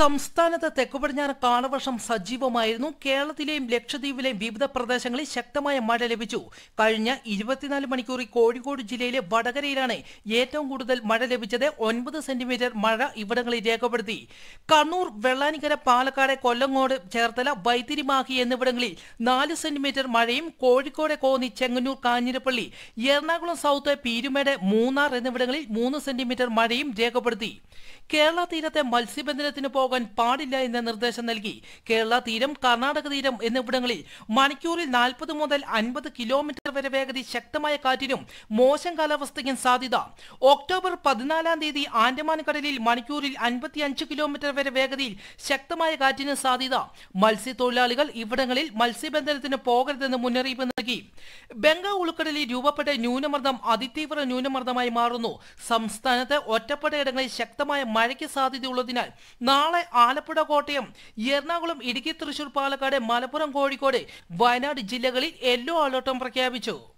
സംസ്ഥാനത്ത് തെക്കു പടിഞ്ഞാറ് കാലവർഷം സജീവമായിരുന്നു കേരളത്തിലെയും ലക്ഷദ്വീപിലെയും വിവിധ പ്രദേശങ്ങളിൽ ശക്തമായ മഴ ലഭിച്ചു കഴിഞ്ഞ ഇരുപത്തിനാല് മണിക്കൂറിൽ കോഴിക്കോട് ജില്ലയിലെ വടകരയിലാണ് ഏറ്റവും കൂടുതൽ മഴ ലഭിച്ചത് ഒൻപത് സെന്റിമീറ്റർ മഴ ഇവിടങ്ങളിൽ രേഖപ്പെടുത്തി കണ്ണൂർ വെള്ളാനിക്കര പാലക്കാട് കൊല്ലങ്ങോട് ചേർത്തല വൈത്തിരിമാഹി എന്നിവിടങ്ങളിൽ നാല് സെന്റിമീറ്റർ മഴയും കോഴിക്കോട് കോന്നി ചെങ്ങന്നൂർ കാഞ്ഞിരപ്പള്ളി എറണാകുളം സൗത്ത് പീരുമേട് മൂന്നാർ എന്നിവിടങ്ങളിൽ മൂന്ന് സെന്റിമീറ്റർ മഴയും രേഖപ്പെടുത്തി കേരള തീരത്തെ മത്സ്യബന്ധനത്തിന് പോകാൻ പാടില്ല എന്ന നിർദ്ദേശം നൽകി കേരള തീരം കർണാടക തീരം എന്നിവിടങ്ങളിൽ മണിക്കൂറിൽ നാൽപ്പത് മുതൽ അൻപത് കിലോമീറ്റർ വരെ വേഗതയിൽ ശക്തമായ കാറ്റിനും മോശം കാലാവസ്ഥയ്ക്കും സാധ്യത ഒക്ടോബർ പതിനാലാം തീയതി ആൻഡമാൻ കടലിൽ മണിക്കൂറിൽ അൻപത്തിയഞ്ച് കിലോമീറ്റർ വരെ വേഗതയിൽ ശക്തമായ കാറ്റിന് സാധ്യത മത്സ്യത്തൊഴിലാളികൾ ഇവിടങ്ങളിൽ മത്സ്യബന്ധനത്തിന് പോകരുതെന്ന് മുന്നറിയിപ്പ് നൽകി ബംഗാൾ ഉൾക്കടലിൽ രൂപപ്പെട്ട ന്യൂനമർദ്ദം അതിതീവ്ര ന്യൂനമർദ്ദമായി മാറുന്നു സംസ്ഥാനത്ത് ഒറ്റപ്പെട്ട ഇടങ്ങളിൽ ശക്തമായ മഴയ്ക്ക് സാധ്യതയുള്ളതിനാൽ നാളെ ആലപ്പുഴ കോട്ടയം എറണാകുളം ഇടുക്കി തൃശൂർ പാലക്കാട് മലപ്പുറം കോഴിക്കോട് വയനാട് ജില്ലകളിൽ യെല്ലോ അലർട്ടും പ്രഖ്യാപിച്ചു